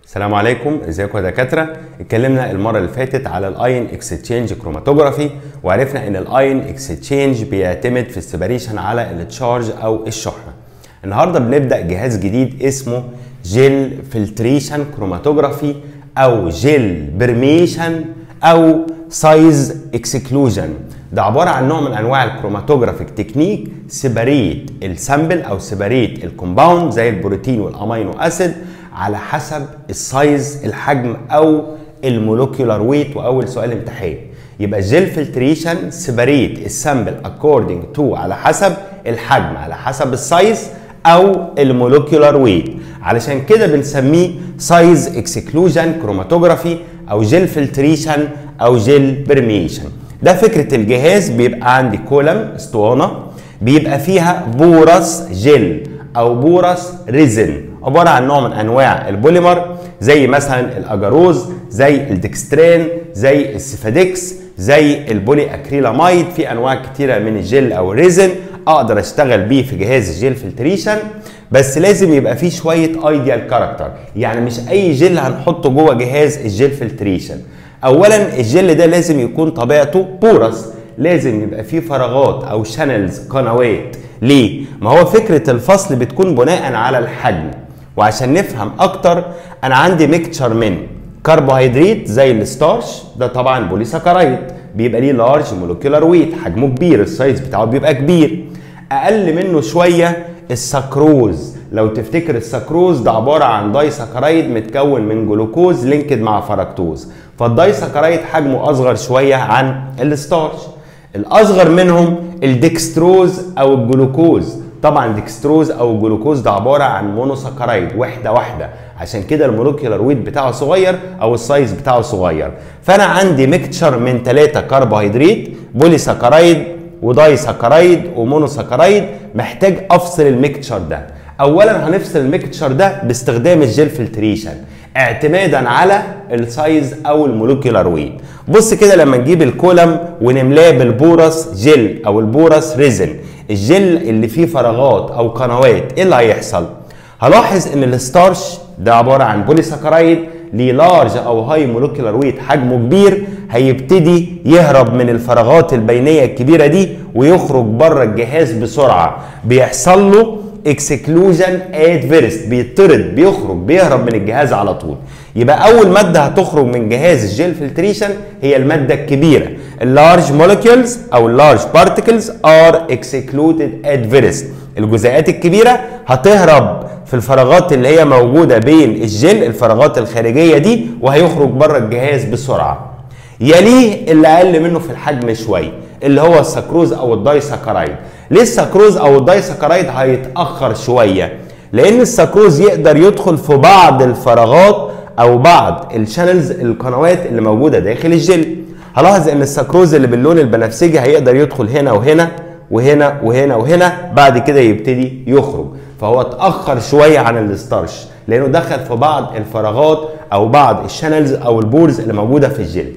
السلام عليكم ازيكم يا دكاتره اتكلمنا المره اللي فاتت على الاين اكستشينج كروماتوجرافي وعرفنا ان الاين اكستشينج بيعتمد في السيبريشن على التشارج او الشحنه النهارده بنبدا جهاز جديد اسمه جيل فلتريشن كروماتوجرافي او جيل برميشن او سايز اكسكلوجن ده عباره عن نوع من انواع الكروماتوجرافيك تكنيك سيبريت السامبل او سيبريت الكومباوند زي البروتين والامينو اسيد على حسب السايز الحجم او المولكيولار ويت واول سؤال امتحان يبقى جيل فلتريشن سيبريت السامبل اكوردنج تو على حسب الحجم على حسب السايز او المولكيولار ويت علشان كده بنسميه سايز اكسكلوجن كروماتوجرافي او جيل فلتريشن او جيل برميشن ده فكره الجهاز بيبقى عندي كولم اسطوانه بيبقى فيها بورس جيل او بورس ريزن عباره عن نوع من انواع البوليمر زي مثلا الاجاروز زي الدكسترين زي السيفادكس زي البولي اكريلاميد في انواع كتيره من الجل او الريزن اقدر اشتغل بيه في جهاز الجيل فلتريشن بس لازم يبقى فيه شويه ايديال كاركتر يعني مش اي جل هنحطه جوه جهاز الجيل فلتريشن اولا الجل ده لازم يكون طبيعته بورس لازم يبقى فيه فراغات او شانلز قنوات ليه ما هو فكره الفصل بتكون بناء على الحجم وعشان نفهم اكتر انا عندي ميكتشر من كربوهيدرات زي الستارش ده طبعا بوليساكرايد بيبقى ليه لارج مولكيولار ويت حجمه كبير السايز بتاعه بيبقى كبير اقل منه شويه السكروز لو تفتكر السكروز ده عباره عن داي سكرايد متكون من جلوكوز لينكد مع فركتوز فالداي سكرايد حجمه اصغر شويه عن الستارش الاصغر منهم الدكستروز او الجلوكوز طبعا الدكستروز او الجلوكوز ده عباره عن مونوساكرايد وحده واحده عشان كده المولكيولار ويت بتاعه صغير او السايز بتاعه صغير فانا عندي ميكتشر من ثلاثه كربوهيدرات بولي ساكرايد وداي ساكرايد ومونوساكرايد محتاج افصل الميكتشر ده اولا هنفصل الميكتشر ده باستخدام الجيل فلتريشن اعتمادا على السايز او المولكيولار ويت بص كده لما نجيب الكولم ونملاه بالبورس جل او البورس ريزن الجل اللي فيه فراغات او قنوات ايه اللي هيحصل هلاحظ ان الستارش ده عباره عن بوليساكرايد ليه لارج او هاي مولكيولار ويت حجمه كبير هيبتدي يهرب من الفراغات البينيه الكبيره دي ويخرج بره الجهاز بسرعه بيحصل له اكسكلوجن ات فيرست بيطرد بيخرج بيهرب من الجهاز على طول يبقى اول ماده هتخرج من جهاز الجيل فلتريشن هي الماده الكبيره اللارج مولكيولز او اللارج بارتكلز ار اكسكلودد ات فيرست الجزيئات الكبيره هتهرب في الفراغات اللي هي موجوده بين الجل الفراغات الخارجيه دي وهيخرج بره الجهاز بسرعه يليه اللي اقل منه في الحجم شويه اللي هو السكروز او الدايساكرايد ليه السكروز او الدايساكرايد هيتاخر شويه لان السكروز يقدر يدخل في بعض الفراغات او بعض الشانلز القنوات اللي موجوده داخل الجل هلاحظ ان السكروز اللي باللون البنفسجي هيقدر يدخل هنا وهنا وهنا وهنا وهنا بعد كده يبتدي يخرج فهو اتاخر شويه عن الستارش لانه دخل في بعض الفراغات او بعض الشانلز او البورز اللي موجوده في الجلد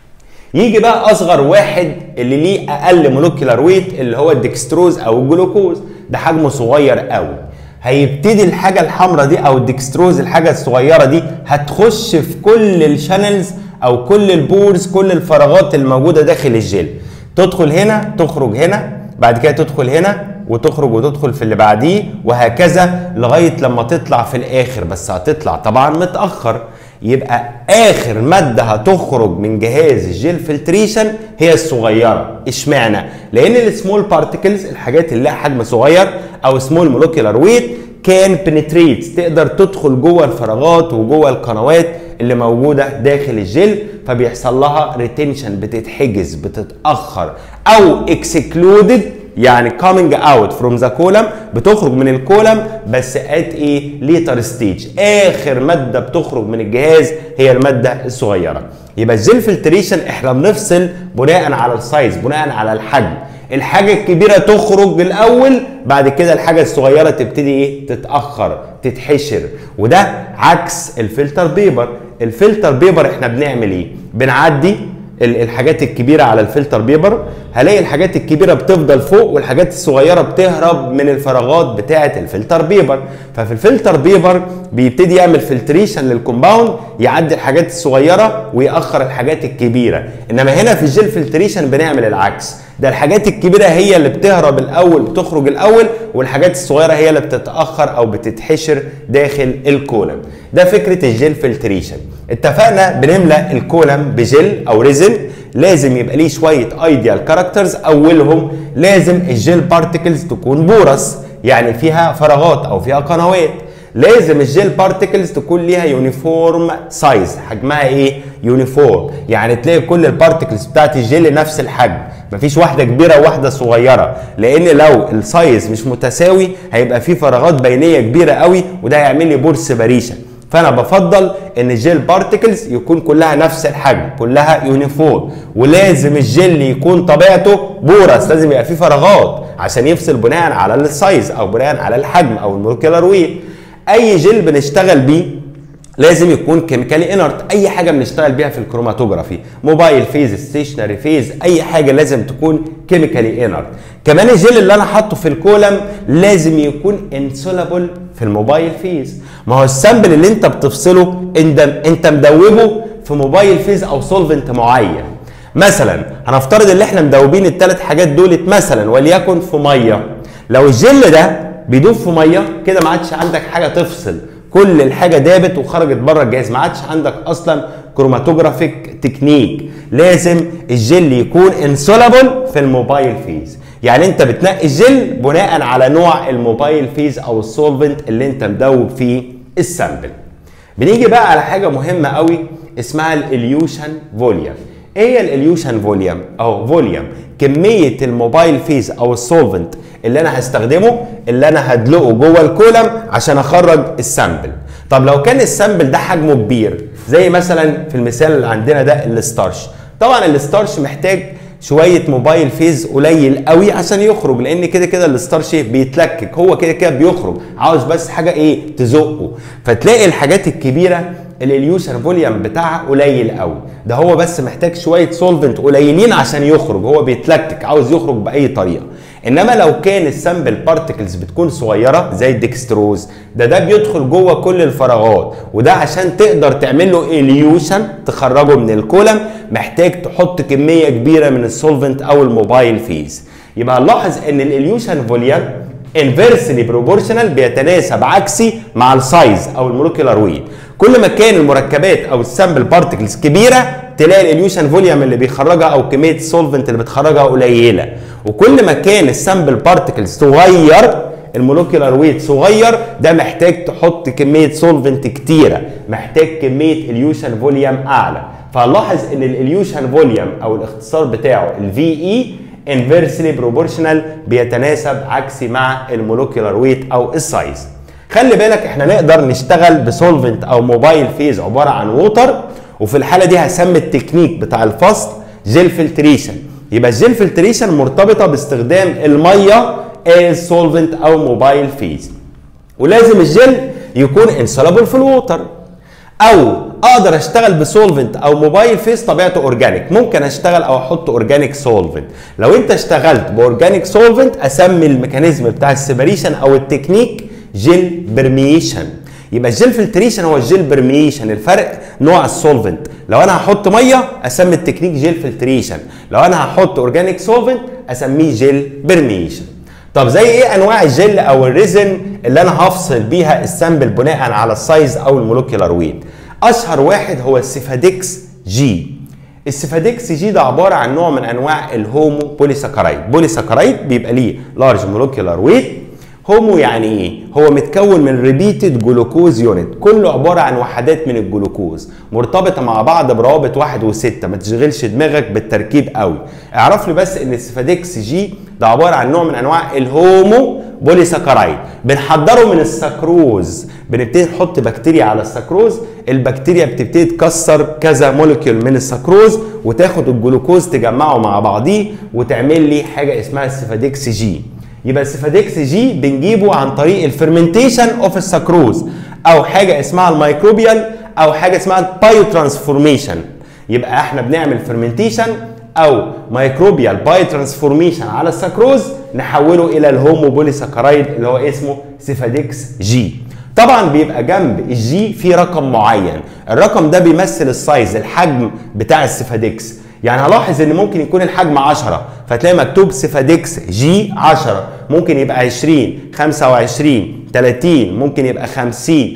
يجي بقى اصغر واحد اللي ليه اقل مولكيولار ويت اللي هو الدكستروز او الجلوكوز ده حجمه صغير قوي هيبتدي الحاجه الحمراء دي او الدكستروز الحاجه الصغيره دي هتخش في كل الشانلز او كل البورز كل الفراغات الموجوده داخل الجل تدخل هنا تخرج هنا بعد كده تدخل هنا وتخرج وتدخل في اللي بعديه وهكذا لغايه لما تطلع في الاخر بس هتطلع طبعا متاخر يبقى اخر ماده هتخرج من جهاز الجيل فلتريشن هي الصغيره اشمعنى لان السمول بارتكلز الحاجات اللي لها حجم صغير او سمول مولكيولار ويت كان بنتريت تقدر تدخل جوه الفراغات وجوه القنوات اللي موجوده داخل الجل فبيحصل لها ريتنشن بتتحجز بتتاخر او اكسكلودد يعني coming out from the column بتخرج من الكولم بس at ايه ليتر ستيج اخر ماده بتخرج من الجهاز هي الماده الصغيره يبقى الجيل فلتريشن احنا بنفصل بناء على السايز بناء على الحجم الحاجه الكبيره تخرج الاول بعد كده الحاجه الصغيره تبتدي ايه تتاخر تتحشر وده عكس الفلتر بيبر الفلتر بيبر احنا بنعمل ايه بنعدي ال- الحاجات الكبيره على الفلتر بيبر هلاقي الحاجات الكبيره بتفضل فوق والحاجات الصغيره بتهرب من الفراغات بتاعه الفلتر بيبر ففي الفلتر بيبر بيبتدي يعمل فلتريشن للكومباوند يعدي الحاجات الصغيره ويأخر الحاجات الكبيره انما هنا في الجيل فلتريشن بنعمل العكس ده الحاجات الكبيره هي اللي بتهرب الاول بتخرج الاول والحاجات الصغيره هي اللي بتتاخر او بتتحشر داخل الكولم ده فكره الجيل فلتريشن اتفقنا بنملى الكولم بجل او ريزن لازم يبقى ليه شويه ايديال كاركترز اولهم لازم الجيل بارتكلز تكون بورس يعني فيها فراغات او فيها قنوات لازم الجيل بارتكلز تكون ليها يونيفورم سايز حجمها ايه يونيفورم يعني تلاقي كل البارتكلز بتاعت الجيل نفس الحجم مفيش واحده كبيره وواحده صغيره لان لو السايز مش متساوي هيبقى في فراغات بينيه كبيره قوي وده هيعمل لي بور سيباريشن فانا بفضل ان الجيل بارتكلز يكون كلها نفس الحجم كلها يونيفورم ولازم الجيل يكون طبيعته بورس لازم يبقى فيه فراغات عشان يفصل بناء على السايز او بناء على الحجم او المولكيولار ويت اي جيل بنشتغل بيه لازم يكون كيميكالي انرت اي حاجه بنشتغل بيها في الكروماتوجرافي موبايل فيز ستيشنري فيز اي حاجه لازم تكون كيميكالي انرت كمان الجيل اللي انا حاطه في الكولم لازم يكون انسولابل في الموبايل فيز ما هو السامبل اللي انت بتفصله انت انت مدوبه في موبايل فيز او سولفنت معين مثلا هنفترض ان احنا مدوبين الثلاث حاجات دولت مثلا وليكن في ميه لو الجل ده بيدوب في ميه كده ما عادش عندك حاجه تفصل كل الحاجه دابت وخرجت بره الجهاز ما عادش عندك اصلا كروماتوجرافيك تكنيك لازم الجل يكون انسولابل في الموبايل فيز يعني انت بتنقي الجل بناء على نوع الموبايل فيز او السولفنت اللي انت مدوب فيه السامبل بنيجي بقى على حاجه مهمه قوي اسمها الاليوشن فوليوم ايه هي الاليوشن فوليوم او فوليوم كميه الموبايل فيز او السولفنت اللي انا هستخدمه اللي انا هدلقه جوه الكولم عشان اخرج السامبل طب لو كان السامبل ده حجمه كبير زي مثلا في المثال اللي عندنا ده الستارش طبعا الستارش محتاج شويه موبايل فيز قليل قوي عشان يخرج لان كده كده الستارش بيتلكك هو كده كده بيخرج عاوز بس حاجه ايه تزقه فتلاقي الحاجات الكبيره الاليوشن فوليوم بتاعها قليل قوي ده هو بس محتاج شويه سولفنت قليلين عشان يخرج هو بيتلكك عاوز يخرج باي طريقه انما لو كان السامبل بارتكلز بتكون صغيره زي الديكستروز ده ده بيدخل جوه كل الفراغات وده عشان تقدر تعمل له اليوشن تخرجه من الكولم محتاج تحط كميه كبيره من السولفنت او الموبايل فيز يبقى نلاحظ ان الاليوشن فوليوم انفيرسلي بروبورشنال بيتناسب عكسي مع السايز او المولكيولار ويت كل ما كان المركبات او السامبل بارتكلز كبيره تلاقي الاليوشن فوليوم اللي بيخرجها او كميه السولفنت اللي بتخرجها قليله وكل ما كان السامبل بارتكلز صغير المولكيولار ويت صغير ده محتاج تحط كميه سولفنت كتيره محتاج كميه اليوشن فوليوم اعلى فلاحظ ان الاليوشن فوليوم او الاختصار بتاعه الفي اي انفيرسلي بروبورشنال بيتناسب عكسي مع المولكيولار ويت او السايز خلي بالك احنا نقدر نشتغل بسولفنت او موبايل فيز عباره عن ووتر وفي الحاله دي هسمي التكنيك بتاع الفصل جيل فلتريشن يبقى الجيل فلتريشن مرتبطه باستخدام الميه از سولفنت او موبايل فيز ولازم الجيل يكون انسولابل في الووتر او اقدر اشتغل بسولفنت او موبايل فيس طبيعته اورجانيك ممكن اشتغل او احط اورجانيك سولفنت لو انت اشتغلت باورجانيك سولفنت اسمي الميكانيزم بتاع السيبريشن او التكنيك جيل برميشن يبقى الجيل فلتريشن هو الجيل برميشن الفرق نوع السولفنت لو انا هحط ميه اسمي التكنيك جيل فلتريشن لو انا هحط اورجانيك سولفنت اسميه جيل برميشن طب زي ايه انواع الجل او الريزن اللي انا هفصل بيها السامبل بناء على السايز او المولكيولار ويت اشهر واحد هو السيفاديكس جي السيفاديكس جي ده عباره عن نوع من انواع الهومو بوليساكرايد بوليساكرايد بيبقى ليه لارج مولكيولار ويت هومو يعني ايه هو متكون من ريبيتد جلوكوز يونت كله عباره عن وحدات من الجلوكوز مرتبطه مع بعض بروابط واحد وستة ما تشغلش دماغك بالتركيب قوي اعرف لي بس ان السيفاديكس جي ده عباره عن نوع من انواع الهومو بوليساكرايد بنحضره من السكروز بنبتدي نحط بكتيريا على السكروز البكتيريا بتبتدي تكسر كذا مولكيول من السكروز وتاخد الجلوكوز تجمعه مع بعضيه وتعمل لي حاجه اسمها السيفاديكس جي يبقى السيفاديكس جي بنجيبه عن طريق الفرمنتيشن اوف السكروز او حاجه اسمها الميكروبيال او حاجه اسمها البايو ترانسفورميشن يبقى احنا بنعمل فيرمنتيشن او مايكروبيال باي ترانسفورميشن على السكروز نحوله الى الهوموبوليساكرايد اللي هو اسمه سيفاديكس جي طبعا بيبقى جنب الجي في رقم معين الرقم ده بيمثل السايز الحجم بتاع السيفاديكس يعني هلاحظ ان ممكن يكون الحجم 10 فتلاقي مكتوب سيفاديكس جي 10 ممكن يبقى 20 25 30 ممكن يبقى 50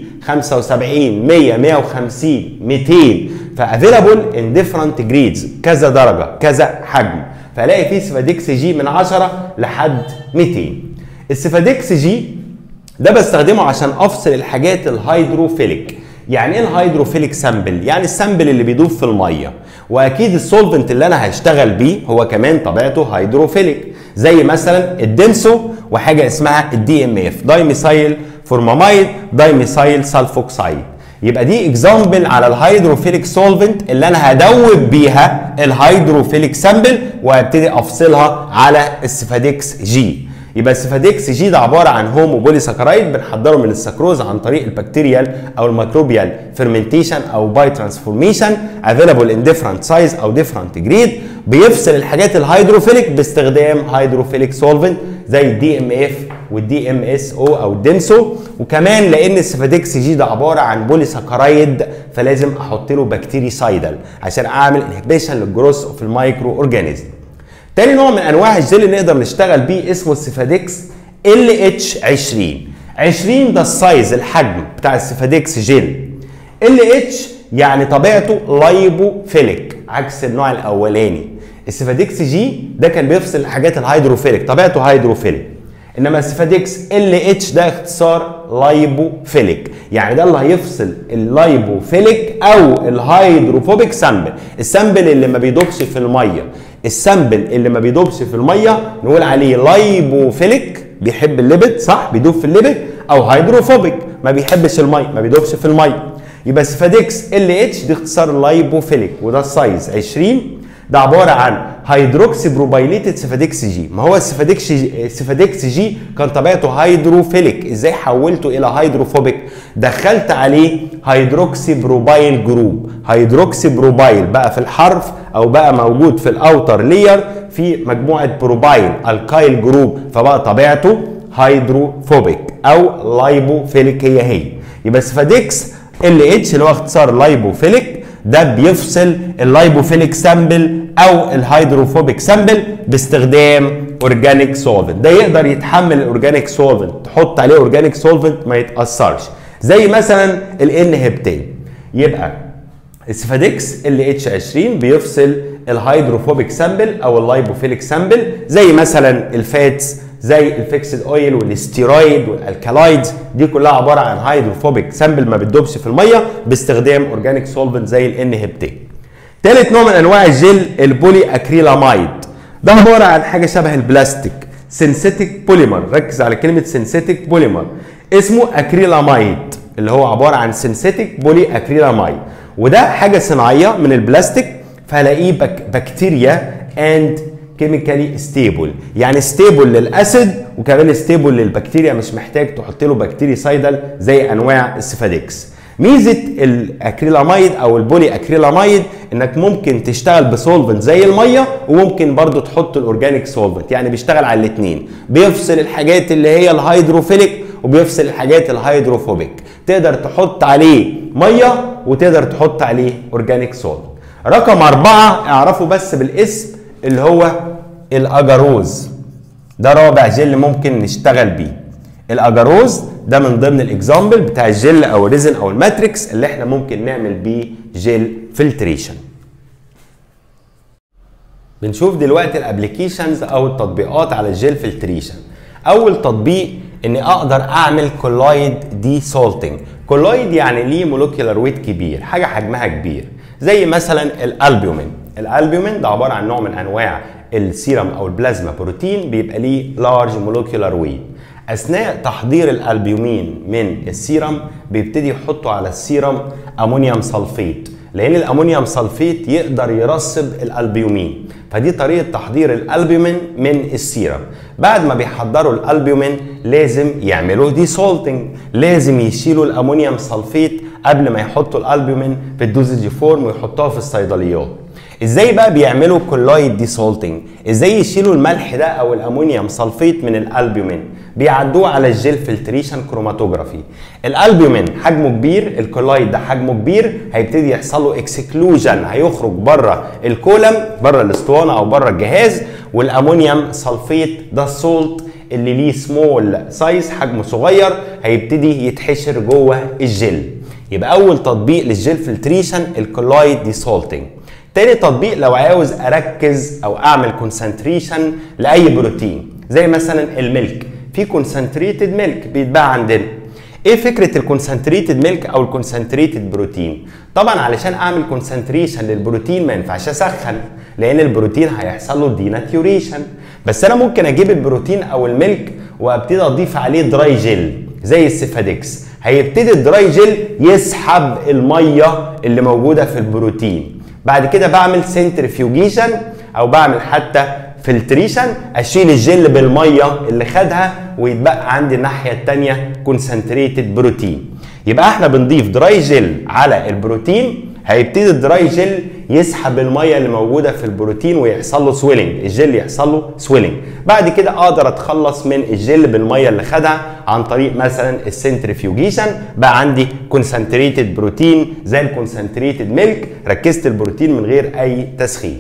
75 100 150 200 فافيلابل ان ديفرنت جريدز كذا درجه كذا حجم فالاقي فيه سيفاديكس جي من 10 لحد 200 السيفاديكس جي ده بستخدمه عشان افصل الحاجات الهيدروفيليك يعني ايه الهيدروفيليك سامبل يعني السامبل اللي بيدوب في الميه واكيد السولفنت اللي انا هشتغل بيه هو كمان طبيعته هيدروفيليك زي مثلا الدنسو وحاجه اسمها الدي ام اف دايميثايل فورماميد دايميثايل سلفوكسايد يبقى دي اكزامبل على الهيدروفيليك سولفنت اللي انا هدوب بيها الهيدروفيليك سامبل وابتدي افصلها على السفاديكس جي يبقى السفاديكس جي ده عباره عن هومو بولي ساكرايد بنحضره من السكروز عن طريق البكتيريال او الميكروبيال فيرمنتيشن او باي ترانسفورميشن افيلابل ان ديفرنت سايز او ديفرنت جريد بيفصل الحاجات الهيدروفيليك باستخدام هيدروفيليك سولفنت زي الدي ام اف والدي ام اس او او الدنسو وكمان لان السفاديكس جي ده عباره عن بولي ساكرايد فلازم احط له بكتيري سايدل عشان اعمل انهبيشن للجروث اوف المايكرو اورجانيزم تاني نوع من انواع الجل اللي نقدر نشتغل بيه اسمه السيفاديكس ال اتش 20 20 ده السايز الحجم بتاع السيفاديكس جل ال اتش يعني طبيعته لايبوفيليك عكس النوع الاولاني السيفاديكس جي ده كان بيفصل الحاجات الهيدروفيليك طبيعته هيدروفيليك انما السيفاديكس ال اتش ده اختصار لايبوفيليك يعني ده اللي هيفصل اللايبوفيليك او الهيدروفوبيك سامبل السامبل اللي ما بيدوبش في الميه السامبل اللي ما بيدوبش في الميه نقول عليه لايبوفيليك بيحب الليبت صح بيدوب في الليبت او هيدروفوبيك ما بيحبش الميه ما بيدوبش في الميه يبقى سيفاديكس ال اتش دي اختصار لايبوفيليك وده السايز 20 ده عباره عن هيدروكسي بروبايليتد سيفاديكس جي ما هو السيفاديكس جي السيفاديكس جي كان طبيعته هيدروفيليك ازاي حولته الى هيدروفوبيك دخلت عليه هيدروكسي بروبايل جروب هيدروكسي بروبايل بقى في الحرف او بقى موجود في الاوتر لير في مجموعه بروبايل الكايل جروب فبقى طبيعته هيدروفوبيك او لايبوفيليك هي هي يبقى سيفاديكس ال اتش اللي هو اختصار لايبوفيليك ده بيفصل اللايبوفيليك سامبل او الهيدروفوبيك سامبل باستخدام اورجانيك سولفنت ده يقدر يتحمل الاورجانيك سولفنت تحط عليه اورجانيك سولفنت ما يتاثرش زي مثلا الان هيبتين يبقى السفاديكس ال اتش 20 بيفصل الهيدروفوبيك سامبل او اللايبوفيليك سامبل زي مثلا الفاتس زي الفيكسد اويل والستيرويد والالكالايدز دي كلها عباره عن هيدروفوبيك سامبل ما بتدوبش في الميه باستخدام اورجانيك سولفنت زي الان هيبتين تالت نوع من انواع الجل البولي اكريلاميد ده عباره عن حاجه شبه البلاستيك سينثيتيك بوليمر ركز على كلمه سينثيتيك بوليمر اسمه اكريلاميد اللي هو عباره عن سينثيتيك بولي اكريلاميد وده حاجه صناعيه من البلاستيك فهلاقيه بك بكتيريا اند كيميكالي ستيبل يعني ستيبل للاسيد وكمان ستيبل للبكتيريا مش محتاج تحط له بكتيري سايدل زي انواع السفاديكس ميزه الاكريلاميد او البولي اكريلاميد انك ممكن تشتغل بسولفنت زي الميه وممكن برضو تحط الاورجانيك سولفنت يعني بيشتغل على الاثنين بيفصل الحاجات اللي هي الهيدروفيليك وبيفصل الحاجات الهيدروفوبيك تقدر تحط عليه ميه وتقدر تحط عليه اورجانيك سولفنت رقم أربعة اعرفه بس بالاسم اللي هو الاجاروز ده رابع جل ممكن نشتغل بيه الاجاروز ده من ضمن الاكزامبل بتاع الجل او الريزن او الماتريكس اللي احنا ممكن نعمل بيه جل فلتريشن بنشوف دلوقتي الابلكيشنز او التطبيقات على الجل فلتريشن اول تطبيق اني اقدر اعمل كولايد دي سولتنج كولايد يعني ليه مولكيولار ويت كبير حاجه حجمها كبير زي مثلا الالبومين الالبومين ده عباره عن نوع من انواع السيرم او البلازما بروتين بيبقى ليه لارج مولكيولار ويت اثناء تحضير الالبومين من السيرم بيبتدي يحطوا على السيرم امونيوم سلفيت لان الامونيوم سلفيت يقدر يرسب الالبومين فدي طريقه تحضير الالبومين من السيرم بعد ما بيحضروا الالبومين لازم يعملوا دي سولتنج لازم يشيلوا الامونيوم سلفيت قبل ما يحطوا الالبومين في الدوزج فورم ويحطوها في الصيدليات ازاي بقى بيعملوا كولايد ديسولتنج ازاي يشيلوا الملح ده او الامونيوم سلفيت من الالبومين بيعدوه على الجيل فلتريشن كروماتوجرافي الالبومين حجمه كبير الكولايد ده حجمه كبير هيبتدي يحصل له اكسكلوجن هيخرج بره الكولم بره الاسطوانه او بره الجهاز والامونيوم سلفيت ده السولت اللي ليه سمول سايز حجمه صغير هيبتدي يتحشر جوه الجل يبقى اول تطبيق للجيل فلتريشن الكولايد ديسولتنج تاني تطبيق لو عاوز اركز او اعمل كونسنتريشن لاي بروتين زي مثلا الملك في كونسنتريتد ميلك بيتباع عندنا ايه فكره الكونسنتريتد ميلك او الكونسنتريتد بروتين طبعا علشان اعمل كونسنتريشن للبروتين ما ينفعش اسخن لان البروتين هيحصل له ديناتيوريشن بس انا ممكن اجيب البروتين او الميلك وابتدي اضيف عليه دراي جيل زي السيفادكس هيبتدي الدراي جيل يسحب الميه اللي موجوده في البروتين بعد كده بعمل سنترفيوجيشن او بعمل حتى فلتريشن اشيل الجل بالميه اللي خدها ويتبقى عندي الناحيه الثانيه كونسنتريتد بروتين يبقى احنا بنضيف دراي جل على البروتين هيبتدي الدراي جل يسحب الميه اللي موجوده في البروتين ويحصل له سويلنج الجل يحصل له سويلنج بعد كده اقدر اتخلص من الجل بالميه اللي خدها عن طريق مثلا السنترفيوجيشن بقى عندي كونسنتريتد بروتين زي الكونسنتريتد ميلك ركزت البروتين من غير اي تسخين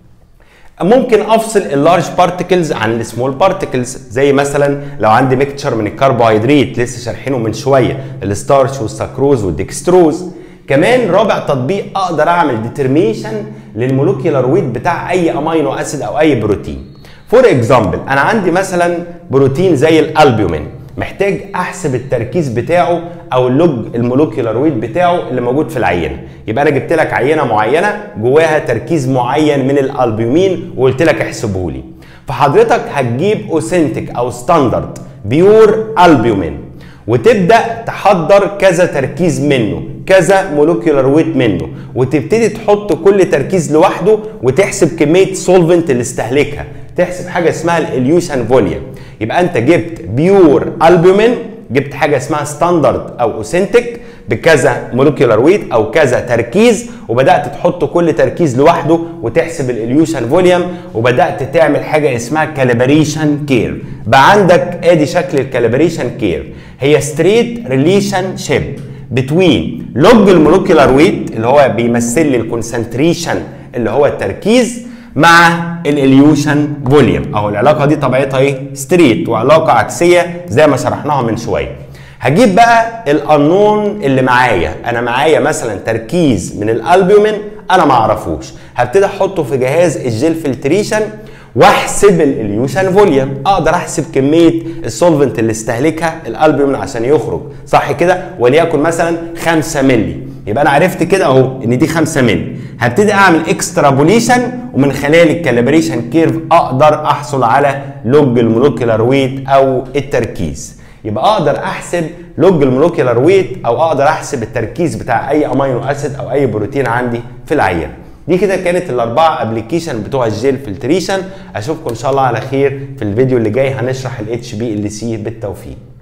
ممكن افصل اللارج بارتكلز عن السمول بارتكلز زي مثلا لو عندي ميكتشر من الكربوهيدرات لسه شارحينه من شويه الستارش والسكروز والديكستروز كمان رابع تطبيق اقدر اعمل ديترميشن للمولوكيولار ويت بتاع اي امينو اسيد او اي بروتين فور اكزامبل انا عندي مثلا بروتين زي الالبومين محتاج احسب التركيز بتاعه او اللوج المولوكيولار ويت بتاعه اللي موجود في العينه يبقى انا جبت لك عينه معينه جواها تركيز معين من الالبومين وقلت لك احسبه لي فحضرتك هتجيب اوثنتيك او ستاندرد بيور البومين وتبدا تحضر كذا تركيز منه كذا مولوكيولار ويت منه وتبتدي تحط كل تركيز لوحده وتحسب كميه سولفنت اللي استهلكها تحسب حاجه اسمها الاليوشن فوليوم يبقى انت جبت بيور البومين جبت حاجه اسمها ستاندرد او اوثنتيك بكذا مولكيولار ويت او كذا تركيز وبدات تحط كل تركيز لوحده وتحسب الاليوشن فوليوم وبدات تعمل حاجه اسمها كاليبريشن كير بقى عندك ادي شكل الكاليبريشن كير هي ستريت ريليشن شيب بتوين لوج المولكيولار ويت اللي هو بيمثل لي الكونسنتريشن اللي هو التركيز مع الاليوشن فوليوم اهو العلاقه دي طبيعتها ايه ستريت وعلاقه عكسيه زي ما شرحناها من شويه هجيب بقى القانون اللي معايا انا معايا مثلا تركيز من الالبومين انا ما اعرفوش هبتدي احطه في جهاز الجيل فلتريشن واحسب الاليوشن فوليوم اقدر احسب كميه السولفنت اللي استهلكها الالبومين عشان يخرج صح كده وليكن مثلا 5 مللي يبقى انا عرفت كده اهو ان دي 5 مللي هبتدي اعمل اكسترابوليشن ومن خلال الكاليبريشن كيرف اقدر احصل على لوج المولكيولار ويت او التركيز يبقى اقدر احسب لوج المولكيولار ويت او اقدر احسب التركيز بتاع اي امينو اسيد او اي بروتين عندي في العينه دي كده كانت الاربعه ابلكيشن بتوع الجيل فلتريشن اشوفكم ان شاء الله على خير في الفيديو اللي جاي هنشرح الاتش بي ال سي بالتوفيق